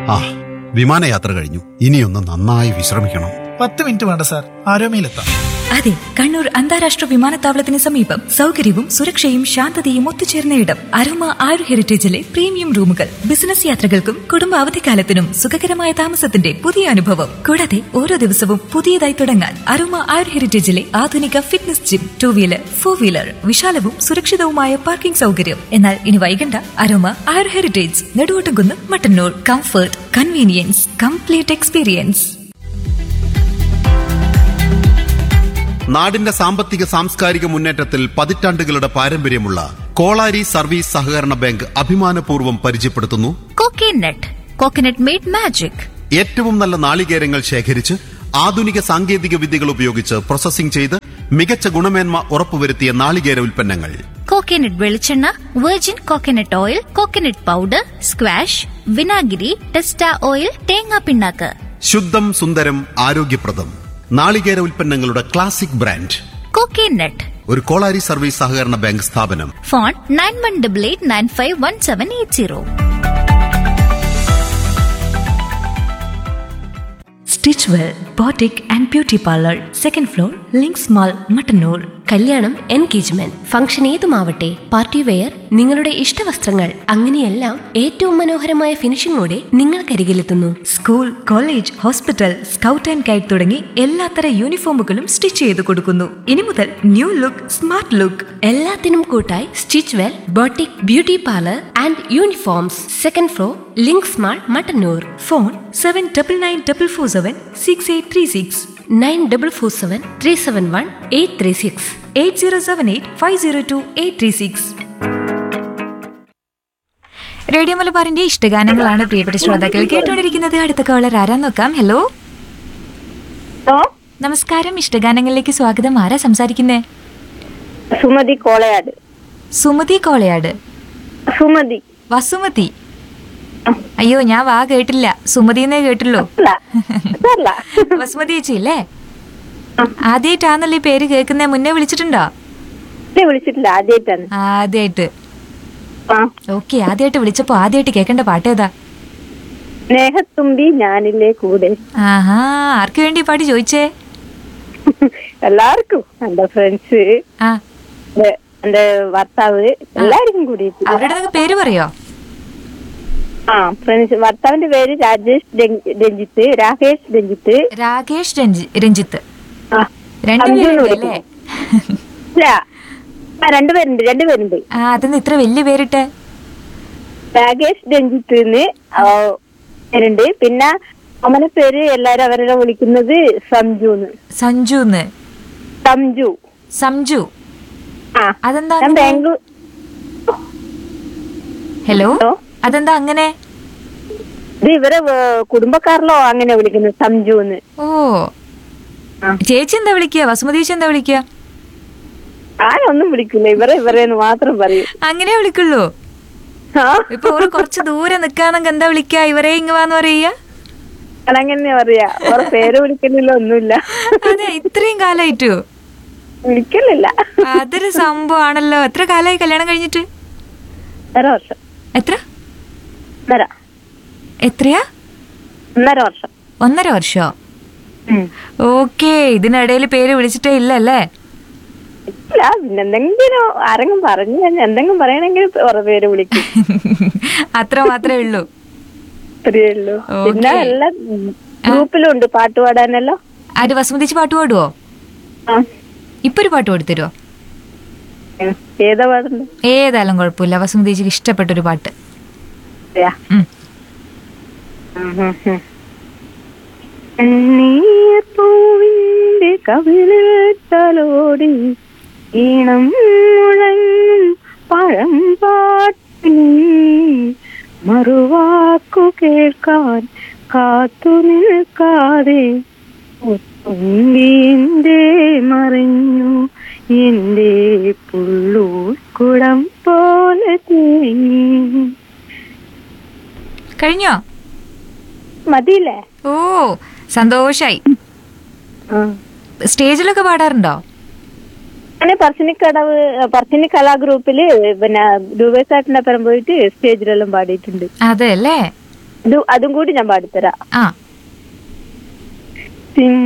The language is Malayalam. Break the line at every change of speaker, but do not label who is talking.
ആ വിമാനയാത്ര കഴിഞ്ഞു ഇനിയൊന്ന് നന്നായി വിശ്രമിക്കണം
പത്ത് മിനിറ്റ് വേണ്ട സാർ ആരോമയിലെത്താം
അതെ കണ്ണൂർ അന്താരാഷ്ട്ര വിമാനത്താവളത്തിന് സമീപം സൗകര്യവും സുരക്ഷയും ശാന്തതയും ഒത്തുചേർന്ന ഇടം അരോമ ആരു ഹെറിറ്റേജിലെ പ്രീമിയം റൂമുകൾ ബിസിനസ് യാത്രകൾക്കും കുടുംബ അവധിക്കാലത്തിനും സുഖകരമായ താമസത്തിന്റെ പുതിയ അനുഭവം കൂടാതെ ഓരോ ദിവസവും പുതിയതായി തുടങ്ങാൻ അരോമ ആരു ഹെറിറ്റേജിലെ ആധുനിക fitness gym two wheeler four wheeler വിശാലവും സുരക്ഷിതവുമായ പാർക്കിംഗ് സൗകര്യം എന്നാൽ ഇനി വൈകണ്ട അരോമ ആരു heritage Neduvottumkunnu Mattannur comfort convenience complete experience
നാടിന്റെ സാമ്പത്തിക സാംസ്കാരിക മുന്നേറ്റത്തിൽ പതിറ്റാണ്ടുകളുടെ പാരമ്പര്യമുള്ള കോളാരി സർവീസ് സഹകരണ ബാങ്ക് അഭിമാനപൂർവ്വം പരിചയപ്പെടുത്തുന്നു
കോക്കനട്ട് കോക്കനട്ട് മെയ്ഡ് മാജിക്
ഏറ്റവും നല്ല നാളികേരങ്ങൾ ശേഖരിച്ച് ആധുനിക സാങ്കേതിക വിദ്യകൾ ഉപയോഗിച്ച് പ്രോസസ്സിംഗ് ചെയ്ത് മികച്ച ഗുണമേന്മ ഉറപ്പുവരുത്തിയ നാളികേര ഉൽപ്പന്നങ്ങൾ
കോക്കനട്ട് വെളിച്ചെണ്ണ virgin coconut oil coconut powder squash വിനാഗിരി ടെസ്റ്റ ഓയിൽ തേങ്ങാ പിണ്ണാക്ക്
ശുദ്ധം സുന്ദരം ആരോഗ്യപ്രദം നാളികേര ഉൽപ്പന്നങ്ങളുടെ ക്ലാസിക് ബ്രാൻഡ്
കോക്കനട്ട്
ഒരു കോളാരി സർവീസ് സഹകരണ ബാങ്ക് സ്ഥാപനം
phone nine one double eight nine five one seven eight zero
stitch well boutique and beauty parlour second floor Links mall Mattannur
കല്യാണം എൻഗേജ്മെന്റ് ഫംഗ്ഷൻ ഏതുമാവട്ടെ പാർട്ടി വെയർ നിങ്ങളുടെ ഇഷ്ടവസ്ത്രങ്ങൾ അങ്ങനെയെല്ലാം ഏറ്റവും മനോഹരമായ ഫിനിഷിംഗോടെ നിങ്ങൾക്കരികിലെത്തുന്നു
school college hospital scout and guide തുടങ്ങി എല്ലാത്തര യൂണിഫോമുകളും സ്റ്റിച്ച് ചെയ്ത് കൊടുക്കുന്നു ഇനി മുതൽ ന്യൂ ലുക്ക് സ്മാർട്ട് ലുക്ക്
എല്ലാത്തിനും കൂട്ടായി stitch well boutique beauty parlour and uniforms second floor Links mall Mattannur
phone seven double nine double four seven six eight three six
nine double four seven three seven one eight three six
eight zero seven eight five zero two eight three six radio മലബാറിന്റെ ഇഷ്ടഗാനങ്ങളാണ് പ്രിയപ്പെട്ട ശ്രോതാക്കൾ കേട്ടുകൊണ്ടിരിക്കുന്നത് അടുത്ത കോളർ ആരാ നോക്കാം ഹലോ
ഹലോ
നമസ്കാരം ഇഷ്ടഗാനങ്ങളിലേക്ക് സ്വാഗതം ആരാ സംസാരിക്കുന്നേ
സുമതി കോളയാട്
സുമതി കോളയാട്
സുമതി
വസുമതി അയ്യോ ഞാൻ വാ കേട്ടില്ല സുമതിന്നേ കേട്ടുള്ളൂ
അല്ല അതല്ല
വസുമതി ചേച്ചി അല്ലേ ആദ്യമായിട്ടാണല്ലോ ഈ പേര് കേൾക്കുന്നേ മുന്നേ വിളിച്ചിട്ടുണ്ടോ
എന്നെ വിളിച്ചിട്ടില്ല ആദ്യമായിട്ടാണ്
ആദ്യമായിട്ട്
ആ
ഓക്കെ ആദ്യമായിട്ട് വിളിച്ചപ്പോ ആദ്യമായിട്ട് കേൾക്കേണ്ട പാട്ട് ഏതാ
സ്നേഹത്തുമ്പി ഞാനില്ലേ കൂടെ
ആഹാ ആർക്ക് വേണ്ടി പാട്ട് ചോദിച്ചേ
എല്ലാവർക്കും എന്റെ ഫ്രണ്ട്സ്
ആ
എന്റെ ഭർത്താവ് എല്ലാവർക്കും കൂടിയിട്ട്
അവരുടെ നിങ്ങൾക്ക് പേര് പറയോ
ആ ഫ്രണ്ട്സ് ഭർത്താവിന്റെ പേര് രാജേഷ് രഞ്ജി- രഞ്ജിത്ത് രാകേഷ് രഞ്ജിത്ത്
രാകേഷ് രഞ്ജി- രഞ്ജിത്ത്
ആ
രണ്ടുപേരുണ്ട്
അർജുൻ
അല്ലേ
ഇല്ല ആ രണ്ടുപേരുണ്ട് രണ്ടുപേരുണ്ട്
ആ അതെന്ന് ഇത്ര വലിയ പേരിട്ടെ
രാകേഷ് രഞ്ജിത്ത് പേരുണ്ട് പിന്നെ അവനെ പേര് എല്ലാരും അവരെ വിളിക്കുന്നത് സംജുന്ന്
സഞ്ജുന്ന്
സംജു
സംജു
ആ
അതെന്താ
ഞാൻ
അങ്ങനെ?
Bangalore
hello
hello?
അതെന്താ അങ്ങനെ
ഇത് ഇവരെ വേ- കുടുംബക്കാരിലോ അങ്ങനെ വിളിക്കുന്നത് സംജു എന്ന്
ഓ
ആ.
ചേച്ചി എന്താ വിളിക്കുക വസുമതി ചേച്ചി എന്താ വിളിക്കുക
ആരൊന്നും വിളിക്കില്ല ഇവരെ ഇവരെ എന്ന് മാത്രം പറയും
അങ്ങനെ വിളിക്കുള്ളൂ
ആ
ഇപ്പൊ ഒരു കുറച്ച് ദൂരെ നിക്കാണെങ്കിൽ എന്താ വിളിക്കുക ഇവരെ ഇങ്ങ് വാന്ന് പറയാ
അതങ്ങനെ പറയാ ഓരോ പേര് വിളിക്കലില്ല ഒന്നുമില്ല
അതെ ഇത്രയും കാലായിട്ടു
വിളിക്കലില്ല
അതൊരു സംഭവമാണല്ലോ എത്ര കാലായി കല്യാണം കഴിഞ്ഞിട്ട്
ഒന്നര വർഷം
എത്ര
ഒന്നര
എത്രയാ
ഒന്നര വർഷം
ഒന്നര വർഷോ
ഉം.
ഓക്കേ ഇതിനിടയിൽ പേര് വിളിച്ചിട്ടേ ഇല്ലല്ലേ
ഇല്ല പിന്നെ എന്തെങ്കിലും ആരെങ്കിലും പറഞ്ഞു കഴിഞ്ഞാൽ എന്തെങ്കിലും പറയണെങ്കിൽ ഓരോ പേര് വിളിക്കും
അത്ര മാത്രമേ ഉള്ളൂ
അത്രയേ ഉള്ളൂ പിന്നെ
ഓക്കേ.
എല്ലാ ഗ്രൂപ്പിലും ഉണ്ട് പാട്ട് പാടാനെല്ലാം
ആര് വസുമതിച്ച് പാട്ട് പാടുവോ
ആ
ഇപ്പൊ ഒരു പാട്ട് പാടിത്തരുവോ
ഉം. ഏതാ പാടുന്നത്
ഏതായാലും കുഴപ്പമില്ല വസുമതിച്ചിക്ക് ഇഷ്ടപ്പെട്ടൊരു പാട്ട്
അതെയാ
ഉം.
കണ്ണീർപ്പൂവിന്റെ കവിളിൽ തലോടി ഈണം മുഴങ്ങും പഴം പാട്ടിൽ മറുവാക്കു കേൾക്കാൻ കാത്തു നിൽക്കാതെ ഒത്തുമ്പീന്റെ മറിഞ്ഞു എന്റെ പുള്ളൂർക്കുടം പോലെ തേങ്ങി
കഴിഞ്ഞോ
മതിയില്ലേ
ഓ സന്തോഷായി സ്റ്റേജിലൊക്കെ പാടാറുണ്ടോ
ഞാൻ പറശ്ശിനിക്കടവ് പറശ്ശിനി കലാ ഗ്രൂപ്പില് പിന്നെ രൂപേസാട്ടിന്റെ ഒപ്പം പോയിട്ട് സ്റ്റേജിലെല്ലാം പാടിയിട്ടുണ്ട്
അതെ അല്ലേ
ഇത് അതും കൂടി ഞാൻ പാടിത്തരാം
ആ
സിം